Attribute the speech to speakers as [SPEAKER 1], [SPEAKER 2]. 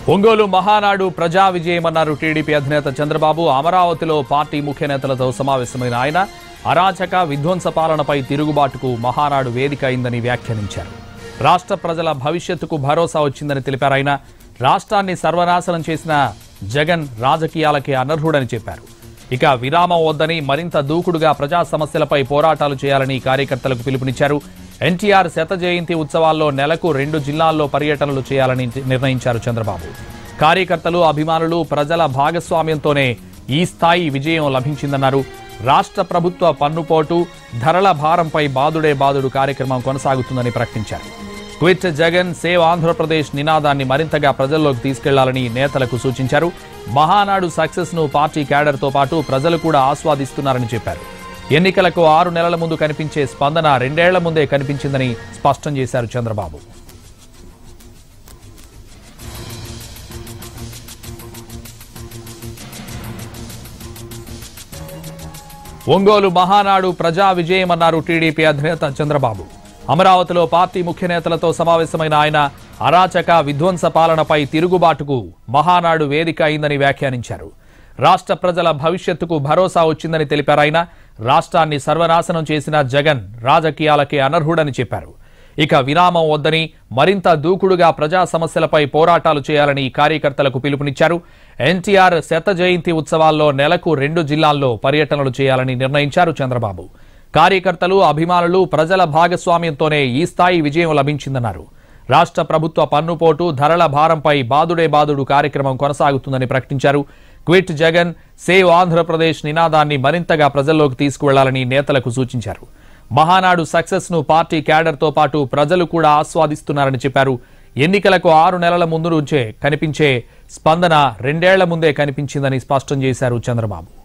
[SPEAKER 1] ఒంగోలు మహానాడు ప్రజా విజయమన్నారు టీడీపీ అధినేత చంద్రబాబు అమరావతిలో పార్టీ ముఖ్య నేతలతో సమావేశమైన ఆయన అరాచక విధ్వంస పాలనపై తిరుగుబాటుకు మహానాడు వేదిక అయిందని వ్యాఖ్యానించారు రాష్ట్ర ప్రజల భవిష్యత్తుకు భరోసా వచ్చిందని తెలిపారు ఆయన రాష్ట్రాన్ని సర్వనాశనం చేసిన జగన్ రాజకీయాలకే అనర్హుడని చెప్పారు ఇక విరామం వద్దని మరింత దూకుడుగా ప్రజా సమస్యలపై పోరాటాలు చేయాలని కార్యకర్తలకు పిలుపునిచ్చారు ఎన్టీఆర్ శత జయంతి ఉత్సవాల్లో నెలకు రెండు జిల్లాల్లో పర్యటనలు చేయాలని నిర్ణయించారు చంద్రబాబు కార్యకర్తలు అభిమానులు ప్రజల భాగస్వామ్యంతోనే ఈ స్థాయి విజయం లభించిందన్నారు రాష్ట్ర ప్రభుత్వ పన్నుపోటు ధరల భారంపై బాదుడే బాదుడు కార్యక్రమం కొనసాగుతుందని ప్రకటించారు క్విట్ జగన్ సేవ్ ఆంధ్రప్రదేశ్ నినాదాన్ని మరింతగా ప్రజల్లోకి తీసుకెళ్లాలని నేతలకు సూచించారు మహానాడు సక్సెస్ ను పార్టీ క్యాడర్తో పాటు ప్రజలు కూడా ఆస్వాదిస్తున్నారని చెప్పారు ఎన్నికలకు ఆరు నెలల ముందు కనిపించే స్పందన రెండేళ్ల ముందే కనిపించిందని స్పష్టం చేశారు చంద్రబాబు ఒంగోలు మహానాడు ప్రజా విజయమన్నారు టీడీపీ అధినేత చంద్రబాబు అమరావతిలో పార్టీ ముఖ్య నేతలతో సమావేశమైన ఆయన అరాచక విధ్వంస పాలనపై తిరుగుబాటుకు మహానాడు వేదిక అయిందని వ్యాఖ్యానించారు రాష్ట్ర ప్రజల భవిష్యత్తుకు భరోసా వచ్చిందని తెలిపారు ఆయన రాష్ట్రాన్ని సర్వనాశనం చేసిన జగన్ రాజకీయాలకే అనర్హుడని చెప్పారు ఇక విరామం వద్దని మరింత దూకుడుగా ప్రజా సమస్యలపై పోరాటాలు చేయాలని కార్యకర్తలకు పిలుపునిచ్చారు ఎన్టీఆర్ శత జయంతి ఉత్సవాల్లో నెలకు రెండు జిల్లాల్లో పర్యటనలు చేయాలని నిర్ణయించారు చంద్రబాబు కార్యకర్తలు అభిమానులు ప్రజల భాగస్వామ్యంతోనే ఈ స్థాయి విజయం లభించిందన్నారు రాష్ట్ర ప్రభుత్వ పన్నుపోటు ధరల భారంపై బాదుడే బాదుడు కార్యక్రమం కొనసాగుతుందని ప్రకటించారు క్విట్ జగన్ సేవ్ ఆంధ్రప్రదేశ్ నినాదాన్ని మరింతగా ప్రజల్లోకి తీసుకువెళ్లాలని నేతలకు సూచించారు మహానాడు సక్సెస్ ను పార్టీ క్యాడర్తో పాటు ప్రజలు కూడా ఆస్వాదిస్తున్నారని చెప్పారు ఎన్నికలకు ఆరు నెలల ముందు నుంచే కనిపించే స్పందన రెండేళ్ల ముందే కనిపించిందని స్పష్టం చేశారు చంద్రబాబు